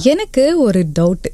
எனக்கு ஒரு doubt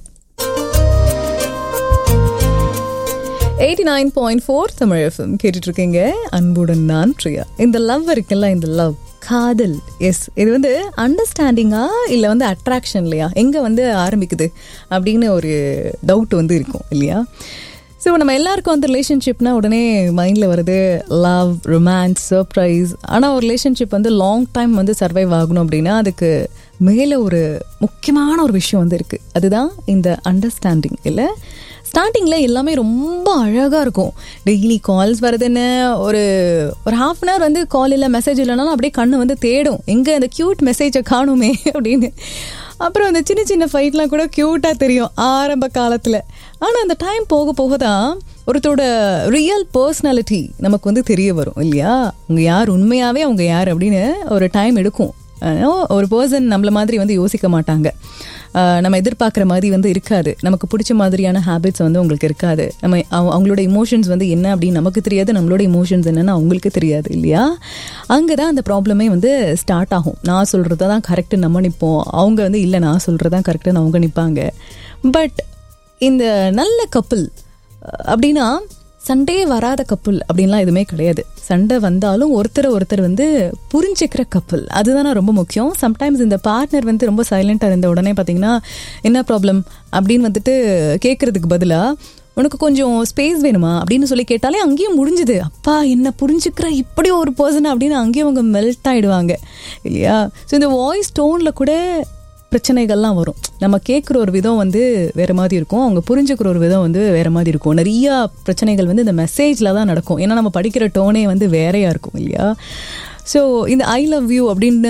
eighty nine point four Tamil FM கேட்டுட்டு இருக்கீங்க அன்புடன் நான் பிரியா இந்த லவ் இருக்குல்ல இந்த லவ் காதல் எஸ் இது வந்து அண்டர்ஸ்டாண்டிங்கா இல்லை வந்து அட்ராக்ஷன் இல்லையா எங்கே வந்து ஆரம்பிக்குது அப்படின்னு ஒரு டவுட் வந்து இருக்கும் இல்லையா ஸோ நம்ம எல்லாருக்கும் அந்த ரிலேஷன்ஷிப்னா உடனே மைண்டில் வருது லவ் ரொமான்ஸ் சர்ப்ரைஸ் ஆனால் ஒரு ரிலேஷன்ஷிப் வந்து லாங் டைம் வந்து சர்வைவ் ஆகணும் அப்படின்னா அதுக்கு மேலே ஒரு முக்கியமான ஒரு விஷயம் வந்து இருக்குது அதுதான் இந்த அண்டர்ஸ்டாண்டிங் இல்லை ஸ்டார்டிங்கில் எல்லாமே ரொம்ப அழகாக இருக்கும் டெய்லி கால்ஸ் வருது என்ன ஒரு ஒரு ஹாஃப் அன் ஹவர் வந்து கால் இல்லை மெசேஜ் இல்லைனாலும் அப்படியே கண்ணு வந்து தேடும் எங்கே அந்த க்யூட் மெசேஜை காணுமே அப்படின்னு அப்புறம் அந்த சின்ன சின்ன ஃபைட்லாம் கூட க்யூட்டாக தெரியும் ஆரம்ப காலத்தில் ஆனால் அந்த டைம் போக போக தான் ஒருத்தரோட ரியல் பர்சனாலிட்டி நமக்கு வந்து தெரிய வரும் இல்லையா அவங்க யார் உண்மையாகவே அவங்க யார் அப்படின்னு ஒரு டைம் எடுக்கும் ஒரு பர்சன் நம்மள மாதிரி வந்து யோசிக்க மாட்டாங்க நம்ம எதிர்பார்க்குற மாதிரி வந்து இருக்காது நமக்கு பிடிச்ச மாதிரியான ஹேபிட்ஸ் வந்து உங்களுக்கு இருக்காது நம்ம அவங்களோட இமோஷன்ஸ் வந்து என்ன அப்படின்னு நமக்கு தெரியாது நம்மளோட இமோஷன்ஸ் என்னன்னு அவங்களுக்கு தெரியாது இல்லையா அங்கே தான் அந்த ப்ராப்ளமே வந்து ஸ்டார்ட் ஆகும் நான் சொல்கிறத தான் கரெக்டு நம்ம நிற்போம் அவங்க வந்து இல்லை நான் சொல்கிறதான் கரெக்டுன்னு அவங்க நிற்பாங்க பட் இந்த நல்ல கப்புள் அப்படின்னா சண்டே வராத கப்புள் அப்படின்லாம் எதுவுமே கிடையாது சண்டை வந்தாலும் ஒருத்தர் ஒருத்தர் வந்து புரிஞ்சுக்கிற கப்புள் அதுதானே ரொம்ப முக்கியம் சம்டைம்ஸ் இந்த பார்ட்னர் வந்து ரொம்ப சைலண்டாக இருந்த உடனே பார்த்தீங்கன்னா என்ன ப்ராப்ளம் அப்படின்னு வந்துட்டு கேட்குறதுக்கு பதிலாக உனக்கு கொஞ்சம் ஸ்பேஸ் வேணுமா அப்படின்னு சொல்லி கேட்டாலே அங்கேயும் முடிஞ்சுது அப்பா என்ன புரிஞ்சுக்கிற இப்படி ஒரு பர்சன் அப்படின்னு அங்கேயும் அவங்க மெல்ட் ஆகிடுவாங்க இல்லையா ஸோ இந்த வாய்ஸ் டோனில் கூட பிரச்சனைகள்லாம் வரும் நம்ம கேட்குற ஒரு விதம் வந்து வேறு மாதிரி இருக்கும் அவங்க புரிஞ்சுக்கிற ஒரு விதம் வந்து வேறு மாதிரி இருக்கும் நிறையா பிரச்சனைகள் வந்து இந்த மெசேஜில் தான் நடக்கும் ஏன்னா நம்ம படிக்கிற டோனே வந்து வேறையாக இருக்கும் இல்லையா ஸோ இந்த ஐ லவ் யூ அப்படின்னு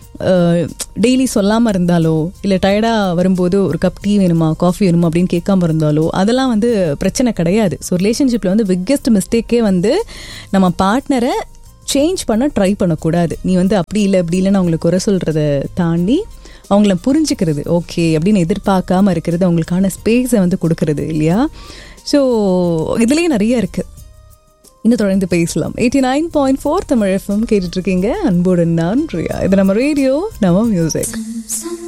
டெய்லி சொல்லாமல் இருந்தாலோ இல்லை டயர்டாக வரும்போது ஒரு கப் டீ வேணுமா காஃபி வேணுமா அப்படின்னு கேட்காம இருந்தாலோ அதெல்லாம் வந்து பிரச்சனை கிடையாது ஸோ ரிலேஷன்ஷிப்பில் வந்து பிக்கெஸ்ட் மிஸ்டேக்கே வந்து நம்ம பார்ட்னரை சேஞ்ச் பண்ண ட்ரை பண்ணக்கூடாது நீ வந்து அப்படி இல்லை அப்படி இல்லைன்னு அவங்களுக்கு குறை சொல்கிறத தாண்டி அவங்கள புரிஞ்சுக்கிறது ஓகே அப்படின்னு எதிர்பார்க்காம இருக்கிறது அவங்களுக்கான ஸ்பேஸை வந்து கொடுக்கறது இல்லையா ஸோ இதுலேயே நிறைய இருக்குது இன்னும் தொடர்ந்து பேசலாம் eighty nine point four Tamil FM கேட்டுட்ருக்கீங்க அன்போடு நான் பிரியா இது நம்ம ரேடியோ நம்ம மியூசிக்